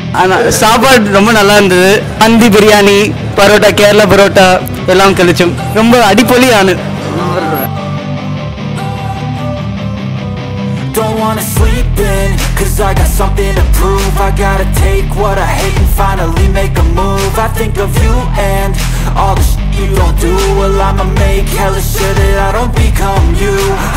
ஆனால் சாப்பாடு ரொம்ப நல்லா இருந்தது மந்தி பிரியாணி பரோட்டா கேரளா பரோட்டா எல்லாம் கழிச்சோம் ரொம்ப அடிப்பொலியானு Don't wanna sleep in, cause I got something to prove I gotta take what I hate and finally make a move I think of you and all the shit you don't do Well I'ma make hella sure that I don't become you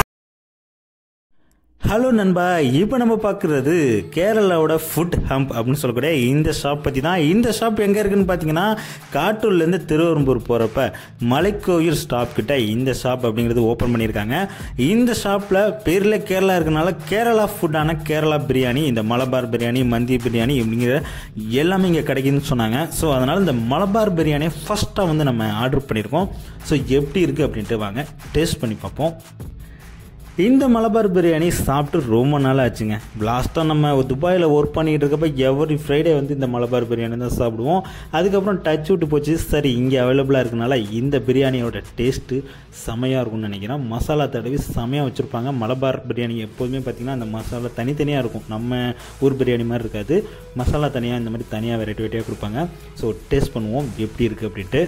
hello நண்பா இப்போ நம்ம பார்க்குறது கேரளாவோட food hump அப்படின்னு சொல்லக்கூடிய இந்த shop பற்றி தான் இந்த ஷாப் எங்கே இருக்குன்னு பார்த்தீங்கன்னா காட்டூர்லேருந்து திருவெரும்பூர் போகிறப்ப மலைக்கோயில் ஸ்டாப் கிட்ட இந்த ஷாப் அப்படிங்கிறது ஓப்பன் பண்ணியிருக்காங்க இந்த ஷாப்பில் பேரில் கேரளா இருக்கனால கேரளா ஃபுட்டான கேரளா பிரியாணி இந்த மலபார் பிரியாணி மந்தி பிரியாணி அப்படிங்கிற எல்லாமே இங்கே கிடைக்குதுன்னு சொன்னாங்க ஸோ அதனால் இந்த மலபார் பிரியாணியை ஃபஸ்ட்டாக வந்து நம்ம ஆர்டர் பண்ணியிருக்கோம் ஸோ எப்படி இருக்குது அப்படின்ட்டு வாங்க டேஸ்ட் பண்ணி பார்ப்போம் இந்த மலபார் பிரியாணி சாப்பிட்டு ரொம்ப நாள் ஆச்சுங்க லாஸ்ட்டாக நம்ம துபாயில் ஒர்க் பண்ணிக்கிட்டு இருக்கப்ப எவ்ரி ஃப்ரைடே வந்து இந்த மலபார் பிரியாணி தான் சாப்பிடுவோம் அதுக்கப்புறம் டச் விட்டு போச்சு சரி இங்கே அவைலபிளாக இருக்கனால இந்த பிரியாணியோட டேஸ்ட்டு செமையாக இருக்கும்னு நினைக்கிறேன் மசாலா தடவி செமையாக வச்சுருப்பாங்க மலபார் பிரியாணி எப்போதுமே பார்த்திங்கன்னா அந்த மசாலா தனித்தனியாக இருக்கும் நம்ம ஊர் பிரியாணி மாதிரி இருக்காது மசாலா தனியாக இந்த மாதிரி தனியாக வெரைட்டி வெரைட்டியாக கொடுப்பாங்க ஸோ டேஸ்ட் பண்ணுவோம் எப்படி இருக்குது அப்படின்ட்டு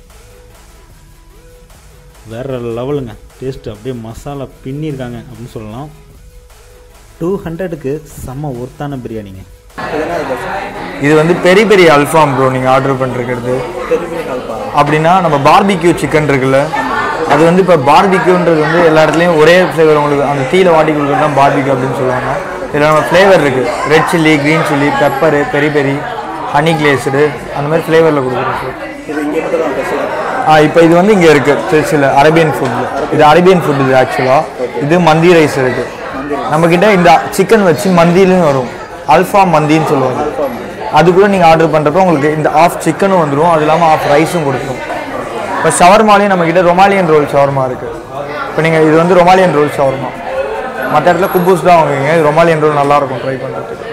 வேற லெவலுங்க டேஸ்ட் அப்படியே மசாலா பின்னிருக்காங்க அப்படின்னு சொல்லலாம் டூ ஹண்ட்ரடுக்கு செம்ம ஒர்த்தான பிரியாணிங்க இது வந்து பெரிய பெரிய அல்ஃபாம் ப்ரோ நீங்கள் ஆர்டர் பண்ணிருக்கிறது அப்படின்னா நம்ம பார்பிக்யூ சிக்கன் இருக்குல்ல அது வந்து இப்போ பார்பிக்யூன்றது வந்து எல்லா இடத்துலையும் ஒரே ஃப்ளேவர் உங்களுக்கு அந்த தீயில வாட்டி கொடுக்குறது தான் பார்பிக்யூ அப்படின்னு சொல்லுவாங்க இதில் நம்ம ஃப்ளேவர் இருக்குது red chilli green chilli pepper peri peri honey glazed அந்த மாதிரி ஃப்ளேவரில் கொடுக்குறோம் சார் ஆ இப்போ இது வந்து இங்கே இருக்குது திருச்சியில் அரேபியன் ஃபுட் இது அரேபியன் ஃபுட் இது ஆக்சுவலாக இது மந்தி ரைஸ் இருக்குது நம்மக்கிட்ட இந்த சிக்கன் வச்சு மந்திலையும் வரும் அல்ஃபா மந்தின்னு சொல்லுவாங்க அது கூட நீங்கள் ஆர்டர் பண்ணுறப்ப உங்களுக்கு இந்த ஆஃப் சிக்கனும் வந்துடும் அது இல்லாமல் ஆஃப் ரைஸும் கொடுக்கும் இப்போ ஷவர்மாலையும் நம்மக்கிட்ட ரொமாலியன் ரோல் ஷவர்மா இருக்குது இப்போ நீங்கள் இது வந்து ரொமாலியன் ரோல் ஷவர்மா மற்ற இடத்துல குப்பூஸ் தான் வாங்குவீங்க இது ரொமாலியன் ரோல் நல்லாயிருக்கும் ட்ரை பண்ணுறதுக்கு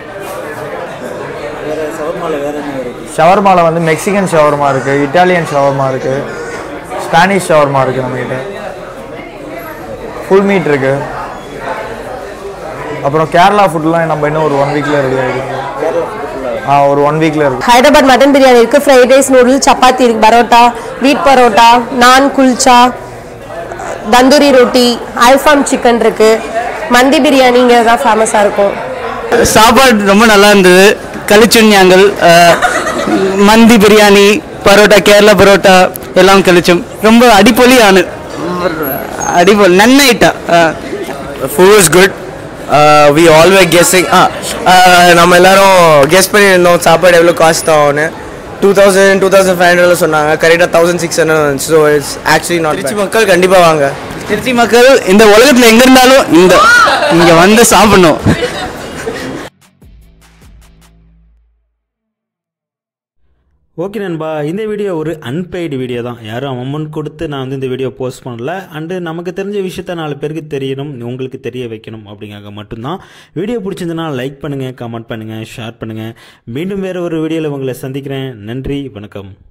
ஷவர்மாவில் வந்து மெக்சிகன் ஷவர்மா இருக்குது இட்டாலியன் ஷவர்மா இருக்குது ஸ்பானிஷ் ஷவர்மா இருக்குது நம்மக்கிட்ட ஃபுல் மீட் இருக்குது அப்புறம் கேரளா ஃபுட்லாம் நம்ம இன்னும் ஒரு ஒன் வீக்கில் ரெடி ஆகிடுங்க ஆ ஒரு ஒன் வீக்கில் இருக்கும் ஹைதராபாத் மட்டன் பிரியாணி இருக்கு ஃப்ரைட் ரைஸ் நூடுல் சப்பாத்தி இருக்கு பரோட்டா வீட் பரோட்டா நான் குல்ச்சா தந்தூரி ரொட்டி அல்ஃபாம் சிக்கன் இருக்கு மந்தி பிரியாணி இங்கே தான் ஃபேமஸாக இருக்கும் சாப்பாடு ரொம்ப நல்லா இருந்தது கழிச்சுண்ணியாங்கள் மந்தி பிரியாணி பரோட்டா கேரளா பரோட்டா எல்லாம் கழிச்சோம் ரொம்ப அடிப்பொலியானு அடிப்பொலி நன்னாயிட்டா food was good we always guessing நம்ம எல்லாரும் கெஸ் பண்ணியிருந்தோம் சாப்பாடு எவ்வளோ காஸ்ட் ஆகும்னு two thousand two thousand five ஹண்ட்ரட்ல சொன்னாங்க கரெக்டாக தௌசண்ட் சிக்ஸ் ஹண்ட்ரட் வந்துச்சு so it's actually not Trichy மக்கள் கண்டிப்பாக வாங்க திருச்சி மக்கள் இந்த உலகத்தில் எங்க இருந்தாலும் இந்த இங்க வந்து சாப்பிடணும் ஓகே நண்பா இந்த வீடியோ ஒரு அன்பெய்டு வீடியோ தான் யாரும் அமௌண்ட் கொடுத்து நான் வந்து இந்த வீடியோ போஸ்ட் பண்ணல அண்டு நமக்கு தெரிஞ்ச விஷயத்த நாலு பேருக்கு தெரியணும் உங்களுக்கு தெரிய வைக்கணும் அப்படிங்காக மட்டும்தான் வீடியோ பிடிச்சிருந்தனா லைக் பண்ணுங்கள் கமெண்ட் பண்ணுங்கள் ஷேர் பண்ணுங்கள் மீண்டும் வேறு ஒரு வீடியோவில் உங்களை சந்திக்கிறேன் நன்றி வணக்கம்